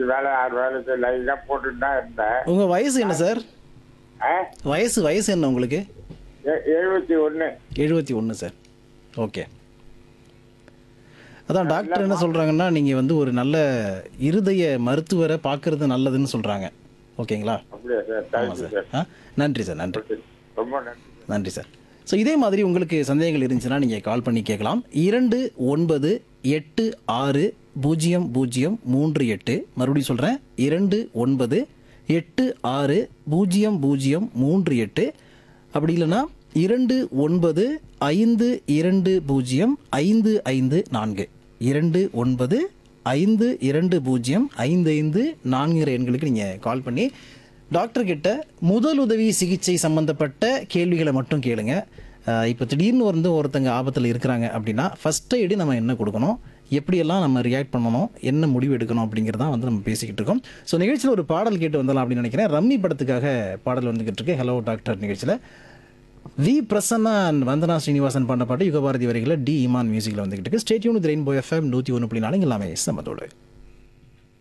அஞ்சு வேலை ஆறு வேலை லைனாக போட்டுட்டு தான் இருந்தேன் உங்கள் வயசு என்ன சார் ஆ வயசு வயசு என்ன உங்களுக்கு எ- எழுபத்தி ஒன்று எழுபத்தி ஒன்று சார் ஓகே அதான் டாக்டர் என்ன சொல்கிறாங்கன்னா நீங்கள் வந்து ஒரு நல்ல இருதய மருத்துவரை பார்க்கறது நல்லதுன்னு சொல்கிறாங்க ஓகேங்களா அப்படியா சார் ஆமாம் தேங்க்யூ சார் சார் ஆ நன்றி சார் நன்றி ரொம்ப நன்றி நன்றி சார் ஸோ இதே மாதிரி உங்களுக்கு சந்தேகங்கள் இருந்துச்சுன்னா நீங்கள் கால் பண்ணி கேட்கலாம் இரண்டு ஒன்பது எட்டு ஆறு பூஜ்ஜியம் பூஜ்ஜியம் மூன்று எட்டு மறுபடியும் சொல்கிறேன் இரண்டு ஒன்பது எட்டு ஆறு பூஜ்ஜியம் பூஜ்ஜியம் மூன்று எட்டு அப்படி இல்லைன்னா இரண்டு ஒன்பது ஐந்து இரண்டு பூஜ்ஜியம் ஐந்து ஐந்து நான்கு இரண்டு ஒன்பது ஐந்து இரண்டு பூஜ்ஜியம் ஐந்து ஐந்து நான்குங்கிற எண்களுக்கு நீங்கள் கால் பண்ணி டாக்டர் கிட்ட முதலுதவி சிகிச்சை சம்பந்தப்பட்ட கேள்விகளை மட்டும் கேளுங்க அஹ் இப்போ திடீர்னு வந்து ஒருத்தங்க ஆபத்தில் இருக்கிறாங்க அப்படின்னா ஃபர்ஸ்ட் எய்டு நம்ம என்ன கொடுக்கணும் எப்படியெல்லாம் நம்ம ரியாக்ட் பண்ணணும் என்ன முடிவு எடுக்கணும் அப்படிங்கிறதான் வந்து நம்ம பேசிக்கிட்டு இருக்கோம் ஸோ நிகழ்ச்சியில் ஒரு பாடல் கேட்டு வந்தலாம் அப்படின்னு நினைக்கிறேன் ரம்மி படத்துக்காக பாடல் வந்துகிட்டு இருக்கு ஹலோ டாக்டர் நிகழ்ச்சியில் வி பிரசன்னா and வந்தனா ஸ்ரீனிவாசன் பண்ண பாட்டு யுகபாரதி வரிகளில் டி இமான் மியூசிக்கில் வந்துகிட்டு இருக்கு ஸ்டேட்யூன் ரெயின்போ எஃப்எம் நூற்றி ஒன்று புள்ளி நாலு எல்லாமே சம்மதோடு